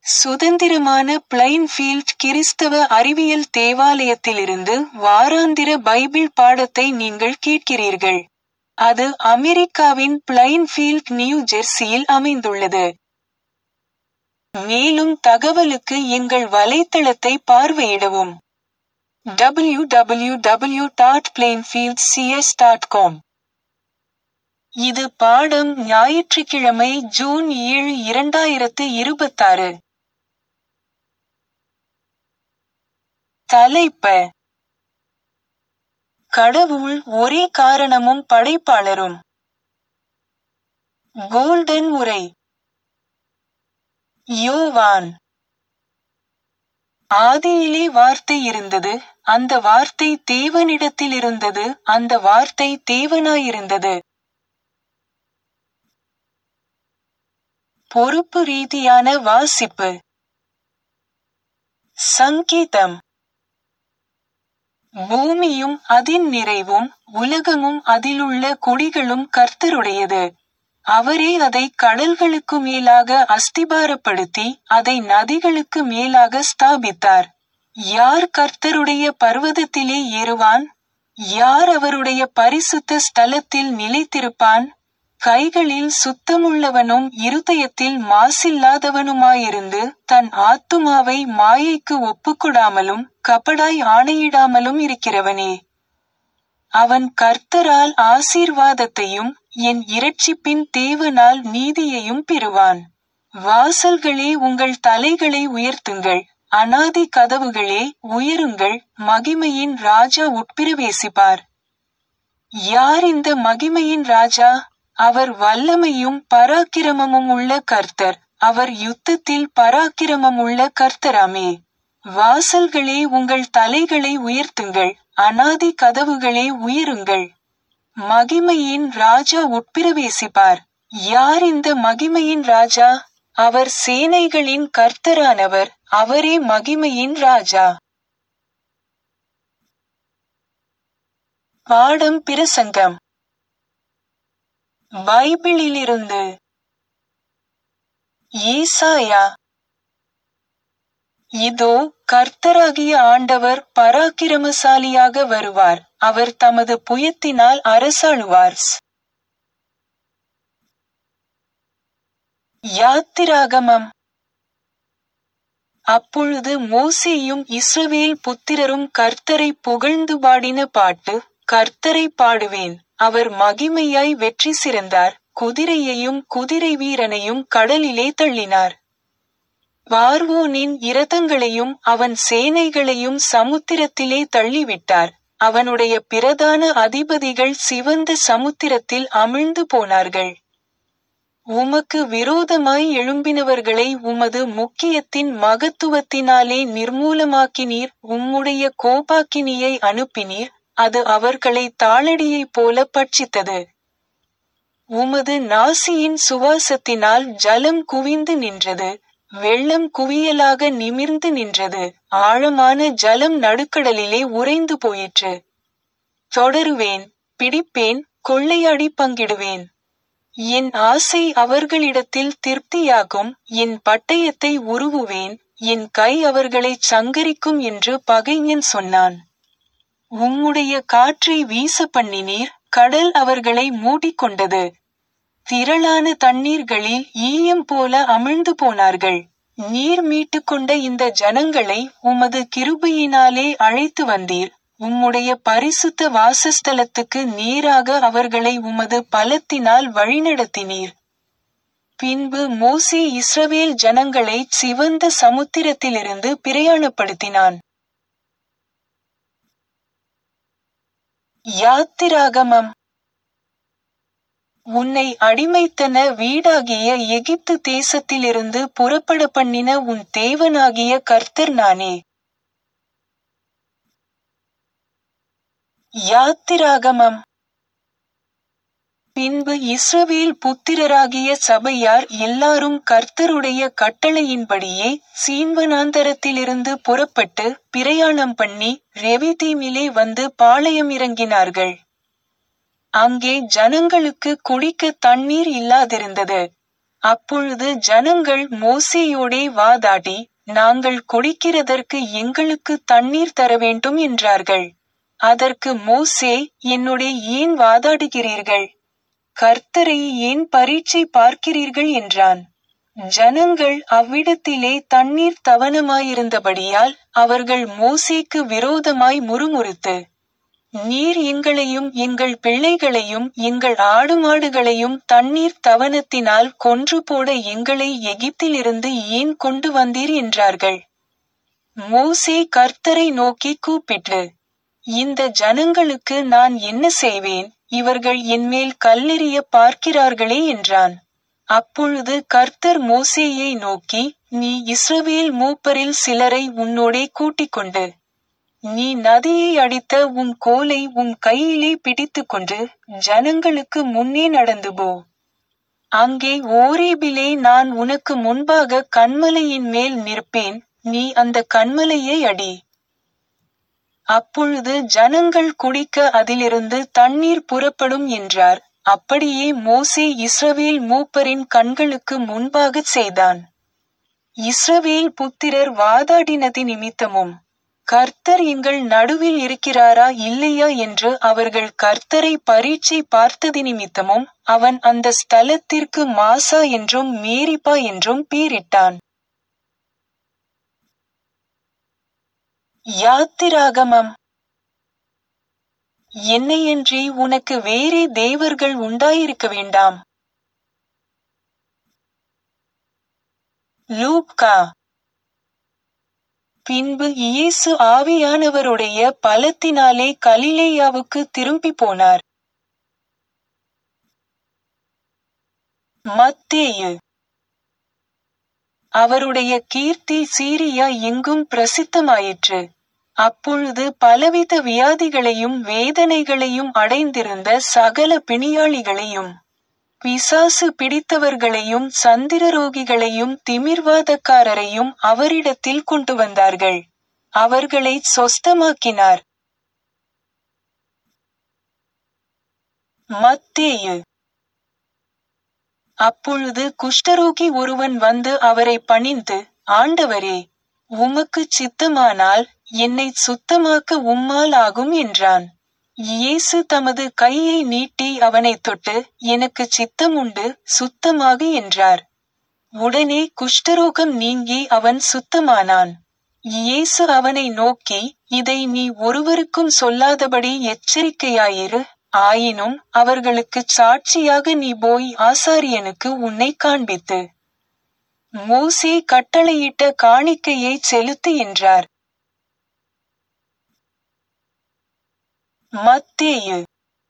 சுதந்திரமான பிளைன்ஃபீல்ட் கிறிஸ்தவ அறிவியல் தேவாலயத்திலிருந்து வாராந்திர பைபிள் பாடத்தை நீங்கள் கேட்கிறீர்கள். அது அமெரிக்காவின் பிளைன்ஃபீல்ட் நியூ ஜெர்சியில் அமைந்துள்ளது. மேலும் தகவலுக்கு எங்கள் வலைத்தளத்தை பார்வையிடவும். www.plainfieldcs.com இது பாடம் ஞாயிற்றுக்கிழமை ஜூன் ஏழு இரண்டாயிரத்து இருபத்தாறு. தலைப்ப கடவுள் ஒரே காரணமும் படைப்பாளரும். கோல்டன் உரை யோவான் ஆதியிலே வார்த்தை இருந்தது அந்த வார்த்தை தேவனிடத்திலிருந்தது அந்த வார்த்தை தேவனாயிருந்தது. பொறுப்பு ரீதியான வாசிப்பு சங்கீதம் பூமியும் அதின் நிறைவும் உலகமும் அதிலுள்ள குடிகளும் கர்த்தருடையது. அவரே அதை கடல்களுக்கு மேலாக அஸ்திபாரப்படுத்தி அதை நதிகளுக்கு மேலாக ஸ்தாபித்தார். யார் கர்த்தருடைய பர்வதத்திலே ஏறுவான்? யார் அவருடைய பரிசுத்த ஸ்தலத்தில் நிலைத்திருப்பான்? கைகளில் சுத்தமுள்ளவனும் இருதயத்தில் மாசில்லாதவனுமாயிருந்து தன் ஆத்துமாவை மாயைக்கு ஒப்புக்கொடாமலும் கபடாய் ஆணையிடாமலும் இருக்கிறவனே. அவன் கர்த்தரால் ஆசீர்வாதத்தையும் என் இரட்சிப்பின் தேவனால் நீதியையும் பெறுவான். வாசல்களே உங்கள் தலைகளை உயர்த்துங்கள் அநாதி கதவுகளே உயருங்கள் மகிமையின் ராஜா உட்பிரவேசிப்பார். யார் இந்த மகிமையின் ராஜா? அவர் வல்லமையும் பராக்கிரமமும் உள்ள கர்த்தர் அவர் யுத்தத்தில் பராக்கிரமமுள்ள கர்த்தராமே. வாசல்களே உங்கள் தலைகளை உயர்த்துங்கள் அநாதி கதவுகளே உயருங்கள். மகிமையின் ராஜா உட்பிரவேசிப்பார். யார் இந்த மகிமையின் ராஜா? அவர் சேனைகளின் கர்த்தரானவர் அவரே மகிமையின் ராஜா. பாடம் பிரசங்கம் பைபிளிலிருந்து ஏசாயா இதோ கர்த்தராகிய ஆண்டவர் பராக்கிரமசாலியாக வருவார் அவர் தமது புயத்தினால் அரசாளுவார். யாத்திராகமம் அப்பொழுது மோசேயும் இஸ்ரவேல் புத்திரரும் கர்த்தரை புகழ்ந்து பாடின பாட்டு கர்த்தரை பாடுவேன் அவர் மகிமையாய் வெற்றி சிறந்தார் குதிரையையும் குதிரை வீரனையும் கடலிலே தள்ளினார். பார்வோனின் இரதங்களையும் அவன் சேனைகளையும் சமுத்திரத்திலே தள்ளிவிட்டார் அவனுடைய பிரதான அதிபதிகள் சிவந்த சமுத்திரத்தில் அமிழ்ந்து போனார்கள். உமக்கு விரோதமாய் எழும்பினவர்களை உமது முக்கியத்தின் மகத்துவத்தினாலே நிர்மூலமாக்கினீர் உம்முடைய கோபாக்கினியை அனுப்பினீர் அது அவர்களை தாளடியைப் போல பட்சித்தது. உமது நாசியின் சுவாசத்தினால் ஜலம் குவிந்து நின்றது வெள்ளம் குவியலாக நிமிர்ந்து நின்றது ஆழமான ஜலம் நடுக்கடலிலே உறைந்து போயிற்று. தொடருவேன் பிடிப்பேன் கொள்ளையாடி பங்கிடுவேன். என் ஆசை அவர்களிடத்தில் திருப்தியாகும் என் பட்டயத்தை உருவுவேன் என் கை அவர்களைச் சங்கரிக்கும் என்று பகைஞன் சொன்னான். உம்முடைய காற்றை வீச பண்ணினீர் கடல் அவர்களை மூடிக்கொண்டது. திரளான தண்ணீர்களில் ஈயம் போல அமிழ்ந்து போனார்கள். நீர் மீட்டுக்கொண்ட இந்த ஜனங்களை உமது கிருபையினாலே அழைத்து வந்தீர் உம்முடைய பரிசுத்த வாசஸ்தலத்துக்கு நேராக அவர்களை உமது பலத்தினால் வழிநடத்தினீர். பின்பு மோசே இஸ்ரவேல் ஜனங்களைச் சிவந்த சமுத்திரத்திலிருந்து பிரயாணப்படுத்தினான். யாத்திராகமம் உன்னை அடிமைத்தன வீடாகிய எகிப்து தேசத்திலிருந்து புறப்பட பண்ணின உன் தேவனாகிய கர்த்தர் நானே. யாத்திராகமம் பின்பு இஸ்ரவேல் புத்திரராகிய சபையார் எல்லாரும் கர்த்தருடைய கட்டளையின்படியே சீன்வனாந்தரத்திலிருந்து புறப்பட்டு பிரயாணம் பண்ணி ரெவிதீமிலே வந்து பாளையம் இறங்கினார்கள். அங்கே ஜனங்களுக்கு குடிக்க தண்ணீர் இல்லாதிருந்தது. அப்பொழுது ஜனங்கள் மோசேயோடே வாதாடி நாங்கள் குடிக்கிறதற்கு எங்களுக்கு தண்ணீர் தர வேண்டும் என்றார்கள் அதற்கு மோசே என்னுடைய ஏன் வாதாடுகிறீர்கள் கர்த்தரை ஏன் பரீட்சை பார்க்கிறீர்கள் என்றான் ஜனங்கள் அவ்விடத்திலே தண்ணீர் தவனமாயிருந்தபடியால் அவர்கள் மோசேக்கு விரோதமாய் முறுமுறுத்து நீர் எங்களையும் எங்கள் பிள்ளைகளையும் எங்கள் ஆடு மாடுகளையும் தண்ணீர் தவனத்தினால் கொன்று போட எங்களை எகிப்திலிருந்து ஏன் கொண்டு வந்தீர் என்றார்கள் மோசே கர்த்தரை நோக்கி கூப்பிட்டு இந்த ஜனங்களுக்கு நான் என்ன செய்வேன் இவர்கள் என்மேல் கல்லெறிய பார்க்கிறார்களே என்றான் அப்பொழுது கர்த்தர் மோசேயை நோக்கி நீ இஸ்ரவேல் மூப்பரில் சிலரை உன்னோடே கூட்டிக் கொண்டு நீ நதியை அடித்த உன் கோலை உன் கையிலே பிடித்துக்கொண்டு ஜனங்களுக்கு முன்னே நடந்து போ அங்கே ஓரேபிலே நான் உனக்கு முன்பாக கண்மலையின் மேல் நிற்பேன் நீ அந்த கண்மலையை அடி அப்பொழுது ஜனங்கள் குடிக்க அதிலிருந்து தண்ணீர் புறப்படும் என்றார் அப்படியே மோசே இஸ்ரவேல் மூப்பரின் கண்களுக்கு முன்பாகச் செய்தான் இஸ்ரவேல் புத்திரர் வாதாடினதி நிமித்தமும் கர்த்தர் எங்கள் நடுவில் இருக்கிறாரா இல்லையா என்று அவர்கள் கர்த்தரை பரீட்சை பார்த்ததி நிமித்தமும் அவன் அந்த ஸ்தலத்திற்கு மாசா என்றும் மேரிப்பா என்றும் பேரிட்டான் யாத்திராகமம் என்னையன்றி உனக்கு வேறே தேவர்கள் உண்டாயிருக்க வேண்டாம் லூக்கா பின்பு இயேசு ஆவியானவருடைய பலத்தினாலே கலிலேயாவுக்கு திரும்பி போனார் மத்தேயு அவருடைய கீர்த்தி சீரியா எங்கும் பிரசித்தமாயிற்று அப்பொழுது பலவித வியாதிகளையும் வேதனைகளையும் அடைந்திருந்த சகல பிணியாளிகளையும் பிசாசு பிடித்தவர்களையும் சந்திரரோகிகளையும் திமிர்வாதக்காரரையும் அவரிடத்தில் கொண்டு வந்தார்கள் அவர்களை சொஸ்தமாக்கினார் மத்தேயு அப்பொழுது குஷ்டரோகி ஒருவன் வந்து அவரை பணிந்து ஆண்டவரே உமக்கு சித்தமானால் என்னை சுத்தமாக்க உம்மால் ஆகும் என்றான் இயேசு தமது கையை நீட்டி அவனை தொட்டு எனக்கு சித்தம் உண்டு சுத்தமாக என்றார் உடனே குஷ்டரோகம் நீங்கி அவன் சுத்தமானான் இயேசு அவனை நோக்கி இதை நீ ஒருவருக்கும் சொல்லாதபடி எச்சரிக்கையாயிரு ஆயினும் அவர்களுக்குச் சாட்சியாக நீ போய் ஆசாரியனுக்கு உன்னை காண்பித்து மோசே கட்டளையிட்ட காணிக்கையை செலுத்து என்றார் மத்தேயு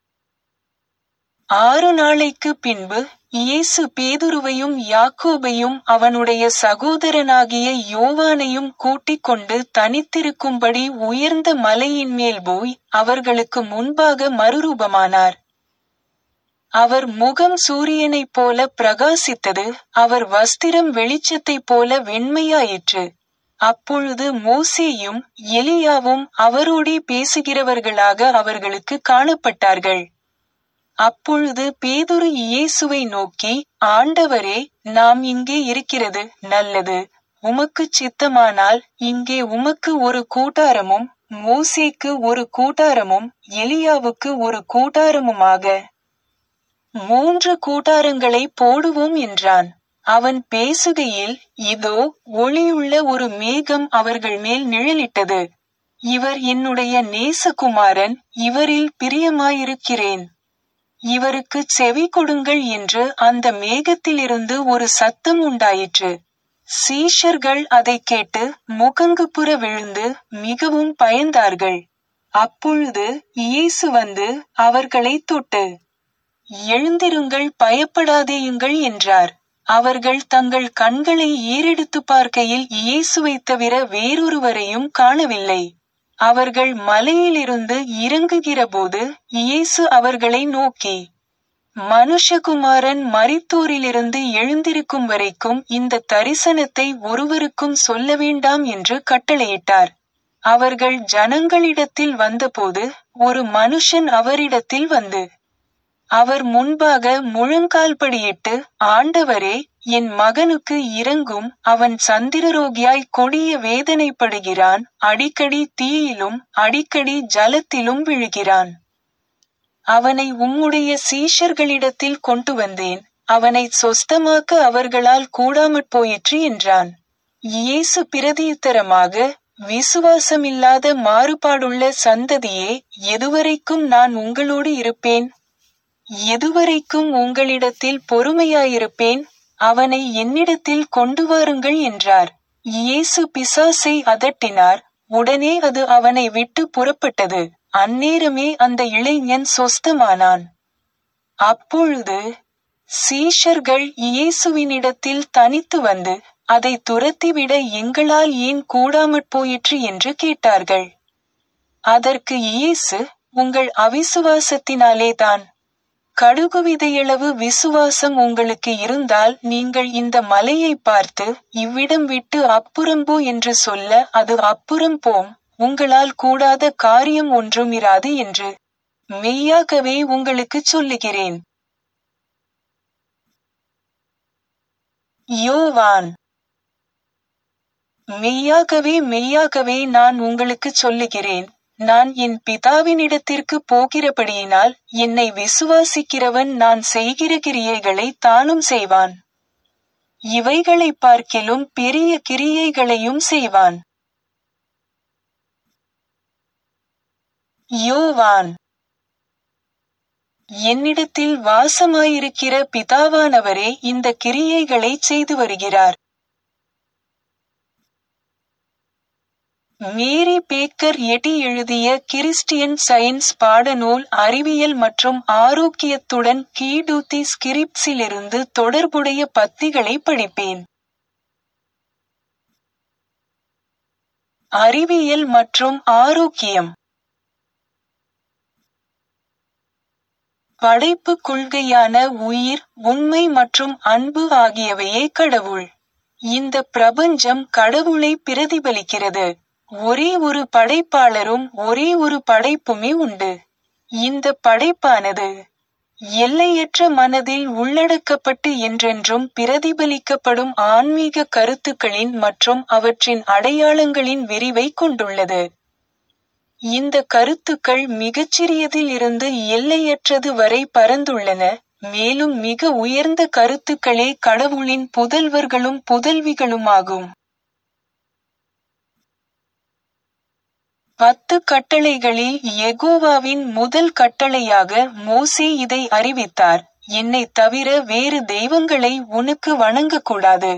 ஆறு நாளைக்கு பின்பு இயேசு பேதுருவையும் யாக்கோபையும் அவனுடைய சகோதரனாகிய யோவானையும் கூட்டிக் கொண்டு தனித்திருக்கும்படி உயர்ந்த மலையின் மேல் போய் அவர்களுக்கு முன்பாக மறுரூபமானார் அவர் முகம் சூரியனைப் போல பிரகாசித்தது அவர் வஸ்திரம் வெளிச்சத்தைப் போல வெண்மையாயிற்று அப்பொழுது மோசேயும் எலியாவும் அவரோடே பேசுகிறவர்களாக அவர்களுக்கு காணப்பட்டார்கள் அப்பொழுது பேதுரு இயேசுவை நோக்கி ஆண்டவரே நாம் இங்கே இருக்கிறது நல்லது உமக்கு சித்தமானால் இங்கே உமக்கு ஒரு கூட்டாரமும் மோசேக்கு ஒரு கூட்டாரமும் எலியாவுக்கு ஒரு கூட்டாரமுமாக மூன்று கூட்டாரங்களை போடுவோம் என்றான் அவன் பேசுகையில் இதோ ஒளியுள்ள ஒரு மேகம் அவர்கள் மேல் நிழலிட்டது இவர் என்னுடைய நேசகுமாரன் இவரில் பிரியமாயிருக்கிறேன் இவருக்கு செவி கொடுங்கள் என்று அந்த மேகத்திலிருந்து ஒரு சத்தம் உண்டாயிற்று சீஷர்கள் அதை கேட்டு முகங்குப்புற விழுந்து மிகவும் பயந்தார்கள் அப்பொழுது இயேசு வந்து அவர்களை தொட்டு எழுந்திருங்கள் பயப்படாதேயுங்கள் என்றார் அவர்கள் தங்கள் கண்களை ஏறெடுத்து பார்க்கையில் இயேசுவைத் தவிர வேறொருவரையும் காணவில்லை அவர்கள் மலையிலிருந்து இறங்குகிறபோது இயேசு அவர்களை நோக்கி மனுஷகுமாரன் மரித்தோரிலிருந்து எழுந்திருக்கும் வரைக்கும் இந்த தரிசனத்தை ஒருவருக்கும் சொல்ல வேண்டாம் என்று கட்டளையிட்டார் அவர்கள் ஜனங்களிடத்தில் வந்தபோது ஒரு மனுஷன் அவரிடத்தில் வந்து அவர் முன்பாக முழங்கால்படியிட்டு ஆண்டவரே என் மகனுக்கு இறங்கும் அவன் சந்திரரோகியாய் கொடிய வேதனைப்படுகிறான் அடிக்கடி தீயிலும் அடிக்கடி ஜலத்திலும் விழுகிறான் அவனை உம்முடைய சீஷர்களிடத்தில் கொண்டு வந்தேன் அவனை சொஸ்தமாக்க அவர்களால் கூடாமற் போயிற்று என்றான் இயேசு பிரதியுத்தரமாக விசுவாசமில்லாத மாறுபாடுள்ள சந்ததியே எதுவரைக்கும் நான் உங்களோடு இருப்பேன் எதுவரைக்கும் உங்களிடத்தில் பொறுமையாயிருப்பேன் அவனை என்னிடத்தில் கொண்டு வாருங்கள் என்றார் இயேசு பிசாசை அதட்டினார் உடனே அது அவனை விட்டு புறப்பட்டது அந்நேரமே அந்த இளைஞன் சொஸ்தமானான் அப்பொழுது சீஷர்கள் இயேசுவினிடத்தில் தனித்து வந்து அதை துரத்திவிட எங்களால் ஏன் கூடாமற் போயிற்று என்று கேட்டார்கள் அதற்கு இயேசு உங்கள் அவிசுவாசத்தினாலேதான் கடுகு விதையளவு விசுவாசம் உங்களுக்கு இருந்தால் நீங்கள் இந்த மலையை பார்த்து இவ்விடம் விட்டு அப்புறம் போ என்று சொல்ல அது அப்புறம் போம் உங்களால் கூடாத காரியம் ஒன்றும் இராது என்று மெய்யாகவே உங்களுக்குச் சொல்லுகிறேன் யோவான் மெய்யாகவே மெய்யாகவே நான் உங்களுக்குச் சொல்லுகிறேன் நான் என் பிதாவினிடத்திற்கு போகிறபடியினால் என்னை விசுவாசிக்கிறவன் நான் செய்கிற கிரியைகளை தானும் செய்வான் இவைகளைப் பார்க்கிலும் பெரிய கிரியைகளையும் செய்வான் யோவான் என்னிடத்தில் வாசமாயிருக்கிற பிதாவானவரே இந்த கிரியைகளை செய்து வருகிறார் மேரி பேக்கர் எட்டி எழுதிய கிறிஸ்டியன் சயின்ஸ் பாடநூல் அறிவியல் மற்றும் ஆரோக்கியத்துடன் கீடூத்தி ஸ்கிரிப்ஸிலிருந்து தொடர்புடைய பத்திகளை படிப்பேன் அறிவியல் மற்றும் ஆரோக்கியம் படைப்பு கொள்கையான உயிர் உண்மை மற்றும் அன்பு ஆகியவையே கடவுள் இந்த பிரபஞ்சம் கடவுளை பிரதிபலிக்கிறது ஒரே ஒரு படைப்பாளரும் ஒரே ஒரு படைப்புமே உண்டு இந்த படைப்பானது எல்லையற்ற மனதில் உள்ளடக்கப்பட்டு என்றென்றும் பிரதிபலிக்கப்படும் ஆன்மீக கருத்துக்களின் மற்றும் அவற்றின் அடையாளங்களின் விரிவை கொண்டுள்ளது இந்த கருத்துக்கள் மிகச்சிறியதில் இருந்து எல்லையற்றது வரை பரந்துள்ளன மேலும் மிக உயர்ந்த கருத்துக்களே கடவுளின் புதல்வர்களும் புதல்விகளுமாகும் பத்து கட்டளைகளில் யெகோவாவின் முதல் கட்டளையாக மோசே இதை அறிவித்தார் என்னை தவிர வேறு தெய்வங்களை உனக்கு வணங்கக்கூடாது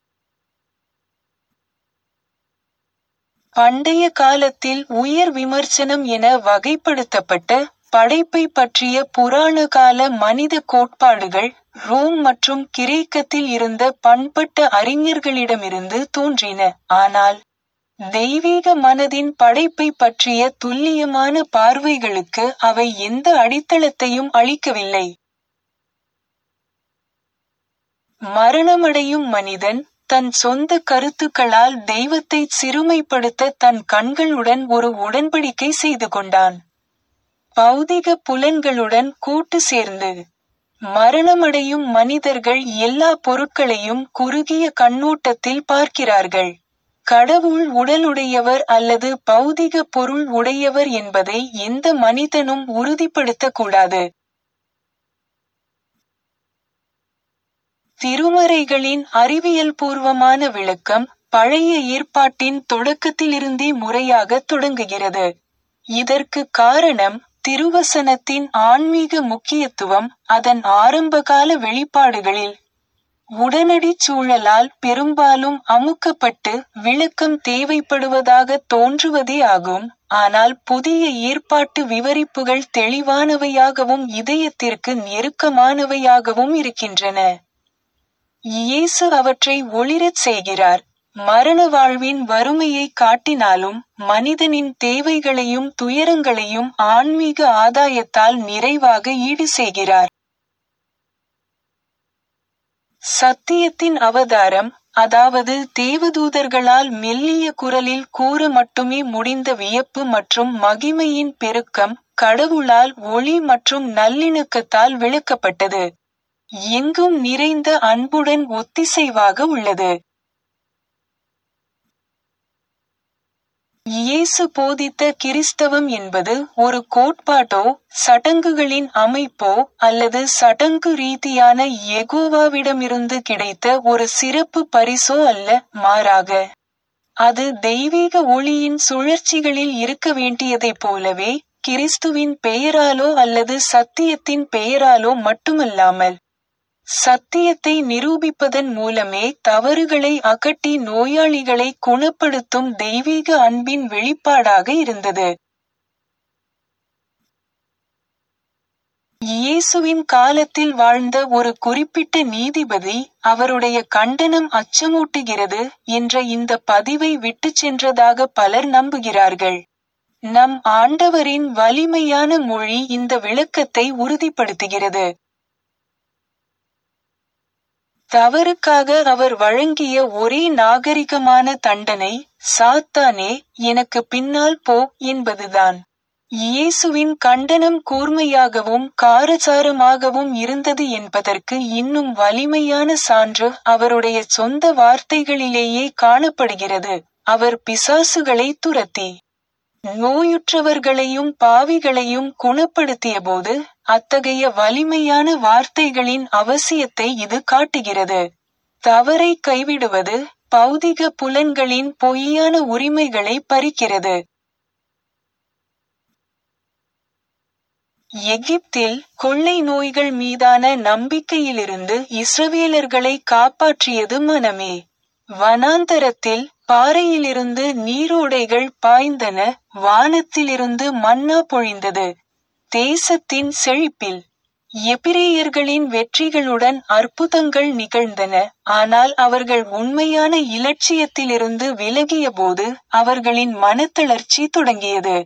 பண்டைய காலத்தில் உயர் விமர்சனம் என வகைப்படுத்தப்பட்ட படைப்பை பற்றிய புராண கால மனித கோட்பாடுகள் ரோம் மற்றும் கிரேக்கத்தில் இருந்த பண்பட்ட அறிஞர்களிடமிருந்து தோன்றின ஆனால் தெய்வீக மனதின் படைப்பை பற்றிய துல்லியமான பார்வைகளுக்கு அவை எந்த அடித்தளத்தையும் அளிக்கவில்லை மரணமடையும் மனிதன் தன் சொந்த கருத்துக்களால் தெய்வத்தை சிறுமைப்படுத்த தன் கண்களுடன் ஒரு உடன்படிக்கை செய்து கொண்டான் பௌதிக புலன்களுடன் கூட்டு சேர்ந்து மரணமடையும் மனிதர்கள் எல்லா பொருட்களையும் குறுகிய கண்ணோட்டத்தில் பார்க்கிறார்கள் கடவுள் உடலுடையவர் அல்லது பௌதிக பொருள் உடையவர் என்பதை எந்த மனிதனும் உறுதிப்படுத்தக்கூடாது திருமறைகளின் அறிவியல் பூர்வமான விளக்கம் பழைய ஏற்பாட்டின் தொடக்கத்திலிருந்தே முறையாக தொடங்குகிறது இதற்கு காரணம் திருவசனத்தின் ஆன்மீக முக்கியத்துவம் அதன் ஆரம்பகால வெளிப்பாடுகளில் உடனடி சூழலால் பெரும்பாலும் அமுக்கப்பட்டு விளக்கம் தேவைப்படுவதாக தோன்றுவதே ஆகும் ஆனால் புதிய ஏற்பாட்டு விவரிப்புகள் தெளிவானவையாகவும் இதயத்திற்கு நெருக்கமானவையாகவும் இருக்கின்றன இயேசு அவற்றை ஒளிரச் செய்கிறார் மரண வாழ்வின் வறுமையை காட்டினாலும் மனிதனின் தேவைகளையும் துயரங்களையும் ஆன்மீக ஆதாயத்தால் நிறைவாக ஈடு செய்கிறார் சத்தியத்தின் அவதாரம் அதாவது தேவதூதர்களால் மெல்லிய குரலில் கூற மட்டுமே முடிந்த வியப்பு மற்றும் மகிமையின் பெருக்கம் கடவுளால் ஒளி மற்றும் நல்லிணக்கத்தால் விளக்கப்பட்டது எங்கும் நிறைந்த அன்புடன் ஒத்திசைவாக உள்ளது இயேசு போதித்த கிறிஸ்தவம் என்பது ஒரு கோட்பாட்டோ சடங்குகளின் அமைப்போ அல்லது சடங்கு ரீதியான எகோவாவிடமிருந்து கிடைத்த ஒரு சிறப்பு பரிசோ அல்ல மாறாக அது தெய்வீக ஒளியின் சுழற்சிகளில் இருக்க வேண்டியதைப் போலவே கிறிஸ்துவின் பெயராலோ அல்லது சத்தியத்தின் பெயராலோ மட்டுமல்லாமல் சத்தியத்தை நிரூபிப்பதன் மூலமே தவறுகளை அகட்டி நோயாளிகளை குணப்படுத்தும் தெய்வீக அன்பின் வெளிப்பாடாக இருந்தது இயேசுவின் காலத்தில் வாழ்ந்த ஒரு குறிப்பிட்ட நீதிபதி அவருடைய கண்டனம் அச்சமூட்டுகிறது என்ற இந்த பதிவை விட்டுச் சென்றதாக பலர் நம்புகிறார்கள் நம் ஆண்டவரின் வலிமையான மொழி இந்த விளக்கத்தை உறுதிப்படுத்துகிறது தவறுக்காக அவர் வழங்கிய ஒரே நாகரிகமான தண்டனை சாத்தானே எனக்கு பின்னால் போ என்பதுதான் இயேசுவின் கண்டனம் கூர்மையாகவும் காரசாரமாகவும் இருந்தது என்பதற்கு இன்னும் வலிமையான சான்று அவருடைய சொந்த வார்த்தைகளிலேயே காணப்படுகிறது அவர் பிசாசுகளை துரத்தி நோயுற்றவர்களையும் பாவிகளையும் குணப்படுத்தியபோது அத்தகைய வலிமையான வார்த்தைகளின் அவசியத்தை இது காட்டுகிறது தவறை கைவிடுவது பௌதிக புலன்களின் பொய்யான உரிமைகளை பறிக்கிறது எகிப்தில் கொள்ளை நோய்கள் மீதான நம்பிக்கையிலிருந்து இஸ்ரவேலர்களை காப்பாற்றியது மனமே வனாந்தரத்தில் பாறையிலிருந்து நீரோடைகள் பாய்ந்தன வானத்திலிருந்து மன்னா பொழிந்தது தேசத்தின் செழிப்பில் எபிரேயர்களின் வெற்றிகளுடன் அற்புதங்கள் நிகழ்ந்தன ஆனால் அவர்கள் உண்மையான இலட்சியத்திலிருந்து விலகியபோது அவர்களின் மனத்தளர்ச்சி தொடங்கியது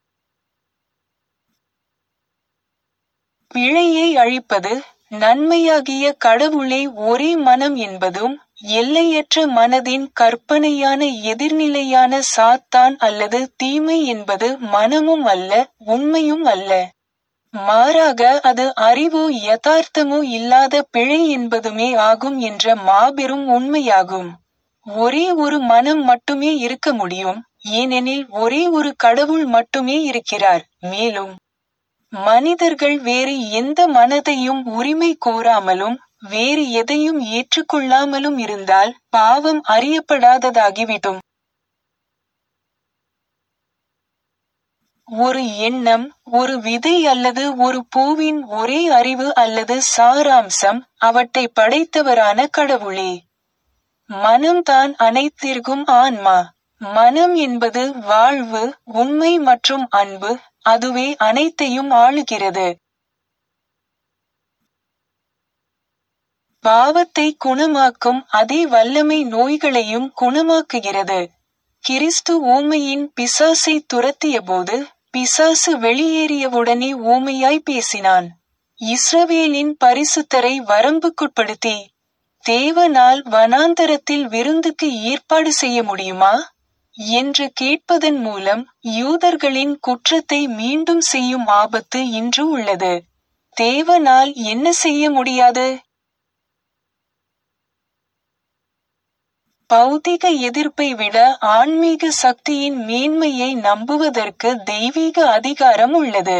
பிழையை அழிப்பது நன்மையாகிய கடவுளே ஒரே மனம் என்பதும் எல்லையற்ற மனதின் கற்பனையான எதிர்நிலையான சாத்தான் அல்லது தீமை என்பது மனமும் அல்ல உண்மையும் அல்ல மாறாக அது அறிவோ யதார்த்தமோ இல்லாத பிழை என்பதுமே ஆகும் என்ற மாபெரும் உண்மையாகும் ஒரே ஒரு மனம் மட்டுமே இருக்க முடியும் ஏனெனில் ஒரே ஒரு கடவுள் மட்டுமே இருக்கிறார் மேலும் மனிதர்கள் வேறு எந்த மனதையும் உரிமை கோராமலும் வேறு எதையும் ஏற்றுக்கொள்ளாமலும் இருந்தால் பாவம் அறியப்படாததாகிவிடும் ஒரு எண்ணம் ஒரு விதை அல்லது ஒரு பூவின் ஒரே அறிவு அல்லது சாராம்சம் அவற்றை படைத்தவரான கடவுளே மனம்தான் அனைத்திற்கும் ஆன்மா மனம் என்பது வாழ்வு உண்மை மற்றும் அன்பு அதுவே அனைத்தையும் ஆளுகிறது பாவத்தை குணமாக்கும் அதே வல்லமை நோய்களையும் குணமாக்குகிறது கிறிஸ்து ஊமையின் பிசாசை துரத்தியபோது பிசாசு வெளியேறியவுடனே ஊமையாய் பேசினான் இஸ்ரவேலின் பரிசுத்தரை வரம்புக்குட்படுத்தி தேவனால் வனாந்தரத்தில் விருந்துக்கு ஏற்பாடு செய்ய முடியுமா என்று கேட்பதன் மூலம் யூதர்களின் குற்றத்தை மீண்டும் செய்யும் ஆபத்து இன்று உள்ளது தேவனால் என்ன செய்ய முடியாது பௌதிக எதிர்ப்பை விட ஆன்மீக சக்தியின் மேன்மையை நம்புவதற்கு தெய்வீக அதிகாரம் உள்ளது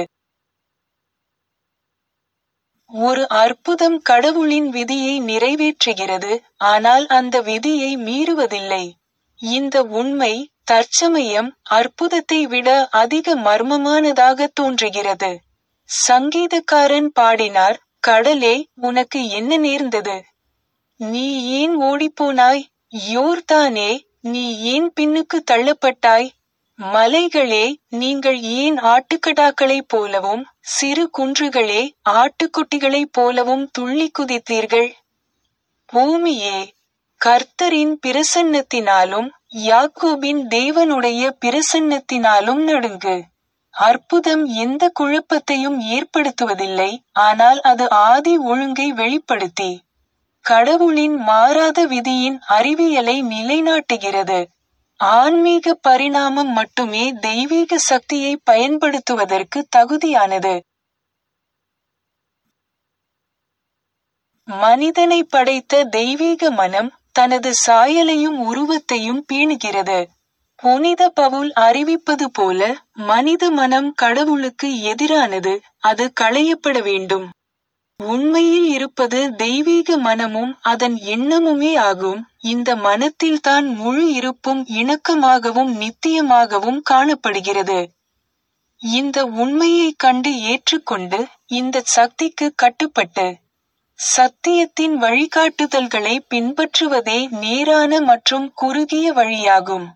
ஒரு அற்புதம் கடவுளின் விதியை நிறைவேற்றுகிறது ஆனால் அந்த விதியை மீறுவதில்லை இந்த உண்மை தற்சமயம் அற்புதத்தை விட அதிக மர்மமானதாக தோன்றுகிறது சங்கீதக்காரன் பாடினார் கடலே உனக்கு என்ன நேர்ந்தது நீ ஏன் ஓடிப்போனாய் யோர்தானே நீ ஏன் பின்னுக்கு தள்ளப்பட்டாய் மலைகளே நீங்கள் ஏன் ஆட்டுக்கடாக்களைப் போலவும் சிறு குன்றுகளே ஆட்டுக்குட்டிகளைப் போலவும் துள்ளி குதித்தீர்கள் பூமியே கர்த்தரின் பிரசன்னத்தினாலும் யாக்கோபின் தேவனுடைய பிரசன்னத்தினாலும் நடுங்கு அற்புதம் எந்த குழப்பத்தையும் ஏற்படுத்துவதில்லை ஆனால் அது ஆதி ஒழுங்கை வெளிப்படுத்தி கடவுளின் மாறாத விதியின் அறிவியலை நிலைநாட்டுகிறது ஆன்மீக பரிணாமம் மட்டுமே தெய்வீக சக்தியை பயன்படுத்துவதற்கு தகுதியானது மனிதனை படைத்த தெய்வீக மனம் தனது சாயலையும் உருவத்தையும் பேணுகிறது புனித பவுல் அறிவிப்பது போல மனித மனம் கடவுளுக்கு எதிரானது அது களையப்பட வேண்டும் உண்மையில் இருப்பது தெய்வீக மனமும் அதன் எண்ணமுமே ஆகும் இந்த மனத்தில்தான் முழு இருப்பும் இணக்கமாகவும் நித்தியமாகவும் காணப்படுகிறது இந்த உண்மையை கண்டு ஏற்றுக்கொண்டு இந்த சக்திக்கு கட்டுப்பட்டு சத்தியத்தின் வழிகாட்டுதல்களை பின்பற்றுவதே நேரான மற்றும் குறுகிய வழியாகும்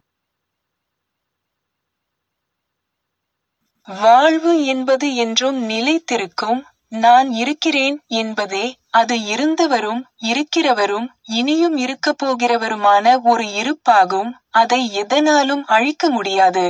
வாழ்வு என்பது என்றும் நிலைத்திருக்கும் நான் இருக்கிறேன் என்பதே அது இருந்தவரும் இருக்கிறவரும் இனியும் இருக்கப் போகிறவருமான ஒரு இருப்பாகும் அதை எதனாலும் அழிக்க முடியாது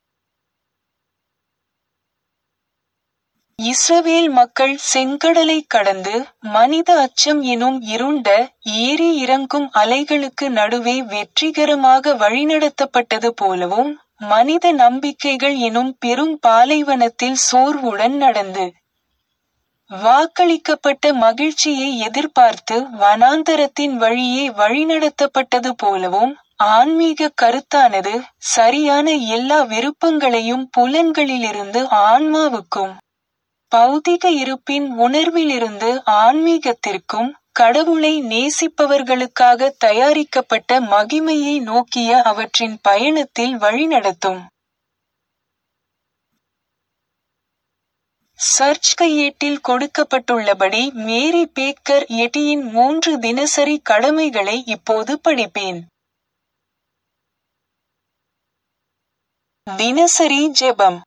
இஸ்ரவேல் மக்கள் செங்கடலை கடந்து மனித அச்சம் எனும் இருண்ட ஏறி இறங்கும் அலைகளுக்கு நடுவே வெற்றிகரமாக வழிநடத்தப்பட்டது போலவும் மனித நம்பிக்கைகள் எனும் பெரும் பாலைவனத்தில் சோர்வுடன் நடந்து வாக்களிக்கப்பட்ட மகிழ்ச்சியை எதிர்பார்த்து வனாந்தரத்தின் வழியே வழிநடத்தப்பட்டது போலவும் ஆன்மீக கருத்தானது சரியான எல்லா விருப்பங்களையும் புலன்களிலிருந்து ஆன்மாவுக்கும் பௌதிக இருப்பின் உணர்விலிருந்து ஆன்மீகத்திற்கும் கடவுளை நேசிப்பவர்களுக்காக தயாரிக்கப்பட்ட மகிமையை நோக்கிய அவற்றின் பயணத்தில் வழிநடத்தும் சர்ச் கையேட்டில் கொடுக்கப்பட்டுள்ளபடி மேரி பேக்கர் எட்டியின் மூன்று தினசரி கடமைகளை இப்போது படிப்பேன் தினசரி ஜெபம்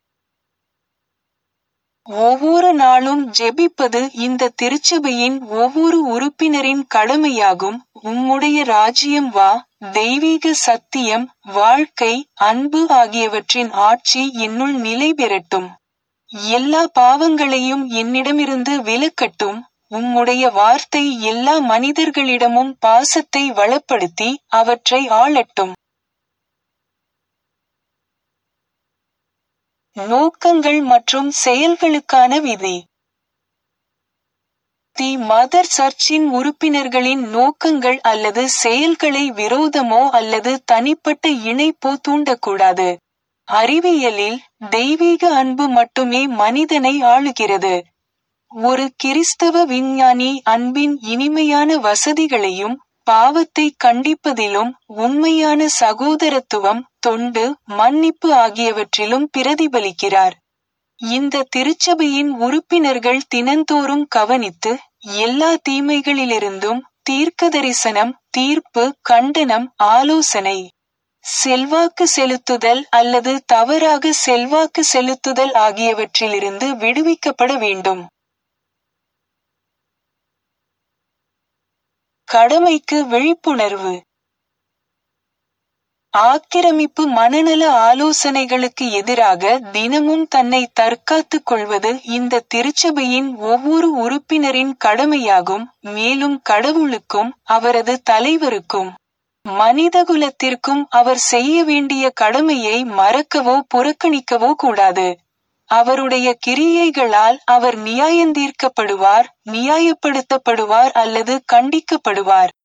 ஒவ்வொரு நாளும் ஜெபிப்பது இந்த திருச்சபையின் ஒவ்வொரு உறுப்பினரின் கடமையாகும் உம்முடைய ராஜ்யம் வா தெய்வீக சத்தியம் வாழ்க்கை அன்பு ஆகியவற்றின் ஆட்சி என்னுள் நிலை பெறட்டும் எல்லா பாவங்களையும் என்னிடமிருந்து விலக்கட்டும் உம்முடைய வார்த்தை எல்லா மனிதர்களிடமும் பாசத்தை வளப்படுத்தி அவற்றை ஆளட்டும் நோக்கங்கள் மற்றும் செயல்களுக்கான விதி தி மதர் சர்ச்சின் உறுப்பினர்களின் நோக்கங்கள் அல்லது செயல்களை விரோதமோ அல்லது தனிப்பட்ட இணைப்போ தூண்டக்கூடாது அறிவியலில் தெய்வீக அன்பு மட்டுமே மனிதனை ஆளுகிறது ஒரு கிறிஸ்தவ விஞ்ஞானி அன்பின் இனிமையான வசதிகளையும் பாவத்தை கண்டிப்பதிலும் உண்மையான சகோதரத்துவம் தொண்டு மன்னிப்பு ஆகியவற்றிலும் பிரதிபலிக்கிறார் இந்த திருச்சபையின் உறுப்பினர்கள் தினந்தோறும் கவனித்து எல்லா தீமைகளிலிருந்தும் தீர்க்க தரிசனம் தீர்ப்பு கண்டனம் ஆலோசனை செல்வாக்கு செலுத்துதல் அல்லது தவறாக செல்வாக்கு செலுத்துதல் ஆகியவற்றிலிருந்து விடுவிக்கப்பட வேண்டும் கடமைக்கு விழிப்புணர்வு ஆக்கிரமிப்பு மனநல ஆலோசனைகளுக்கு எதிராக தினமும் தன்னை தற்காத்துக் கொள்வது இந்த திருச்சபையின் ஒவ்வொரு உறுப்பினரின் கடமையாகும் மேலும் கடவுளுக்கும் அவரது தலைவருக்கும் மனிதகுலத்திற்கும் அவர் செய்ய வேண்டிய கடமையை மறக்கவோ புறக்கணிக்கவோ கூடாது அவருடைய கிரியைகளால் அவர் நியாயந்தீர்க்கப்படுவார் நியாயப்படுத்தப்படுவார் அல்லது கண்டிக்கப்படுவார்